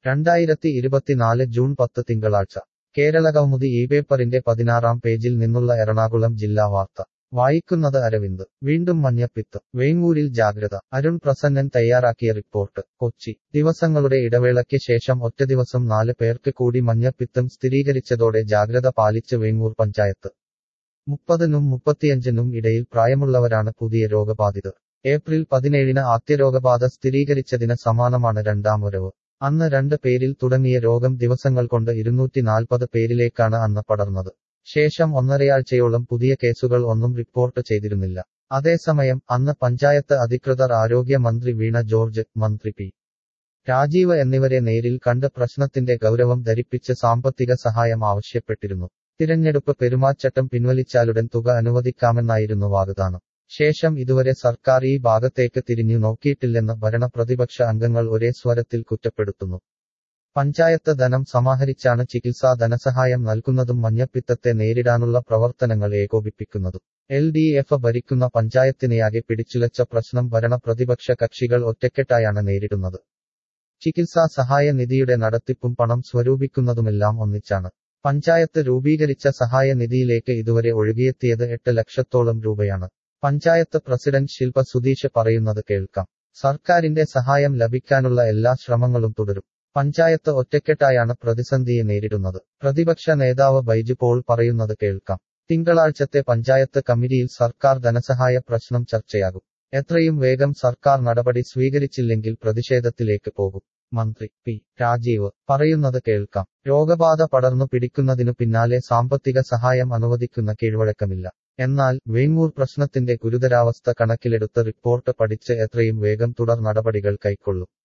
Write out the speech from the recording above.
രണ്ടായിരത്തി ഇരുപത്തിനാല് ജൂൺ പത്ത് തിങ്കളാഴ്ച കേരളകൗമുദി ഈ പേപ്പറിന്റെ പതിനാറാം പേജിൽ നിന്നുള്ള എറണാകുളം ജില്ലാ വാർത്ത വായിക്കുന്നത് അരവിന്ദ് വീണ്ടും മഞ്ഞപ്പിത്ത് വേങ്ങൂരിൽ ജാഗ്രത അരുൺ പ്രസന്നൻ തയ്യാറാക്കിയ റിപ്പോർട്ട് കൊച്ചി ദിവസങ്ങളുടെ ഇടവേളയ്ക്ക് ശേഷം ഒറ്റ ദിവസം നാല് പേർക്ക് കൂടി മഞ്ഞപ്പിത്തം സ്ഥിരീകരിച്ചതോടെ ജാഗ്രത പാലിച്ച് വേങ്ങൂർ പഞ്ചായത്ത് മുപ്പതിനും മുപ്പത്തിയഞ്ചിനും ഇടയിൽ പ്രായമുള്ളവരാണ് പുതിയ രോഗബാധിതർ ഏപ്രിൽ പതിനേഴിന് ആദ്യ രോഗബാധ സ്ഥിരീകരിച്ചതിന് സമാനമാണ് രണ്ടാം വരവ് അന്ന് രണ്ട് പേരിൽ തുടങ്ങിയ രോഗം ദിവസങ്ങൾ കൊണ്ട് ഇരുന്നൂറ്റി നാൽപ്പത് പേരിലേക്കാണ് അന്ന് പടർന്നത് ശേഷം ഒന്നരയാഴ്ചയോളം പുതിയ കേസുകൾ ഒന്നും റിപ്പോർട്ട് ചെയ്തിരുന്നില്ല അതേസമയം അന്ന് പഞ്ചായത്ത് അധികൃതർ ആരോഗ്യ മന്ത്രി വീണ ജോർജ് മന്ത്രി പി രാജീവ് എന്നിവരെ നേരിൽ കണ്ട് പ്രശ്നത്തിന്റെ ഗൗരവം ധരിപ്പിച്ച് സാമ്പത്തിക സഹായം ആവശ്യപ്പെട്ടിരുന്നു തിരഞ്ഞെടുപ്പ് പെരുമാറ്റച്ചട്ടം പിൻവലിച്ചാലുടൻ തുക അനുവദിക്കാമെന്നായിരുന്നു വാഗ്ദാനം ശേഷം ഇതുവരെ സർക്കാർ ഈ ഭാഗത്തേക്ക് തിരിഞ്ഞു നോക്കിയിട്ടില്ലെന്ന് ഭരണ പ്രതിപക്ഷ അംഗങ്ങൾ ഒരേ സ്വരത്തിൽ കുറ്റപ്പെടുത്തുന്നു പഞ്ചായത്ത് ധനം സമാഹരിച്ചാണ് ചികിത്സാ ധനസഹായം നൽകുന്നതും മഞ്ഞപ്പിത്തത്തെ നേരിടാനുള്ള പ്രവർത്തനങ്ങൾ ഏകോപിപ്പിക്കുന്നതും എൽ ഡി എഫ് ഭരിക്കുന്ന പഞ്ചായത്തിനെയാകെ പിടിച്ചുലച്ച പ്രശ്നം ഭരണ പ്രതിപക്ഷ കക്ഷികൾ ഒറ്റക്കെട്ടായാണ് നേരിടുന്നത് ചികിത്സാ സഹായ നിധിയുടെ നടത്തിപ്പും പണം സ്വരൂപിക്കുന്നതുമെല്ലാം ഒന്നിച്ചാണ് പഞ്ചായത്ത് രൂപീകരിച്ച സഹായ നിധിയിലേക്ക് ഇതുവരെ ഒഴുകിയെത്തിയത് എട്ട് ലക്ഷത്തോളം രൂപയാണ് പഞ്ചായത്ത് പ്രസിഡന്റ് ശില്പ സുധീഷ് പറയുന്നത് കേൾക്കാം സർക്കാരിന്റെ സഹായം ലഭിക്കാനുള്ള എല്ലാ ശ്രമങ്ങളും തുടരും പഞ്ചായത്ത് ഒറ്റക്കെട്ടായാണ് പ്രതിസന്ധിയെ നേരിടുന്നത് പ്രതിപക്ഷ നേതാവ് ബൈജു പോൾ പറയുന്നത് കേൾക്കാം തിങ്കളാഴ്ചത്തെ പഞ്ചായത്ത് കമ്മിറ്റിയിൽ സർക്കാർ ധനസഹായ പ്രശ്നം ചർച്ചയാകും എത്രയും വേഗം സർക്കാർ നടപടി സ്വീകരിച്ചില്ലെങ്കിൽ പ്രതിഷേധത്തിലേക്ക് പോകും മന്ത്രി പി രാജീവ് പറയുന്നത് കേൾക്കാം രോഗബാധ പടർന്നു പിടിക്കുന്നതിനു പിന്നാലെ സാമ്പത്തിക സഹായം അനുവദിക്കുന്ന കീഴ്വഴക്കമില്ല എന്നാൽ വേങ്ങൂർ പ്രശ്നത്തിന്റെ ഗുരുതരാവസ്ഥ കണക്കിലെടുത്ത് റിപ്പോർട്ട് പഠിച്ച് എത്രയും വേഗം തുടർ നടപടികൾ കൈക്കൊള്ളും